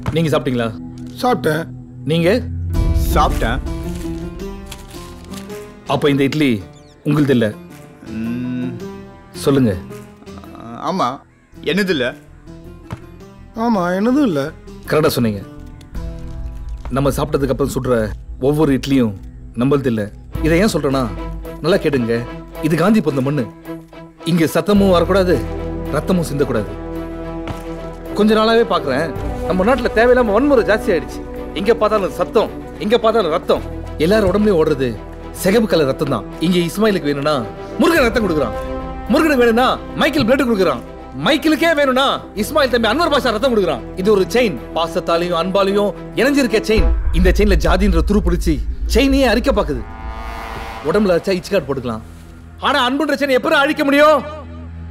நீங்க சாப்பிட்டீங்களா சாப்பிட்டேன் நீங்க சாப்பிட்டேன் அப்ப இந்த இட்லி உங்களுது இல்ல ம், சொல்லுங்க ஆமா என்னது இல்ல ஆமா என்னதும் இல்ல கரெக்டா சொன்னீங்க நம்ம சாப்பிட்டதுக்கு அப்புறம் சுடுற ஒவ்வொரு இட்லியும் நம்மளது இல்ல இதை ஏன் சொல்றேன்னா நல்லா கேட்டுங்க இது காந்தி பிறந்த மண்ணு இங்க சத்தமும் வரக்கூடாது ரத்தமும் சிந்தக்கூடாது கொஞ்ச நாளாவே பாக்குறேன் நம்ம நாட்டுல தேவையில்லாம வன்முறை ஜாஸ்தி ஆயிடுச்சு எங்க பார்த்தாலும் சத்தம் எங்க பார்த்தாலும் ரத்தம் எல்லாரும் உடம்புலயும் ஓடுறது சிகப்பு கலர் ரத்தம் தான் இங்க இஸ்மாயிலுக்கு வேணும்னா முருகன் ரத்தம் கொடுக்குறான் முருகனுக்கு வேணும்னா மைக்கேல் பிளட் கொடுக்குறான் மைக்கேலுக்கே வேணும்னா இஸ்மாயில் தம்பி அன்வர் பாஷா ரத்தம் கொடுக்குறான் இது ஒரு செயின் பாசத்தாலையும் அன்பாலையும் இணைஞ்சிருக்க செயின் இந்த செயின்ல ஜாதின்ற துரு பிடிச்சி செயினையே அரிக்க பாக்குது உடம்புல வச்சா இச்சு கார்டு போட்டுக்கலாம் ஆனா அன்புன்ற செயின் எப்பறம் அழிக்க முடியும்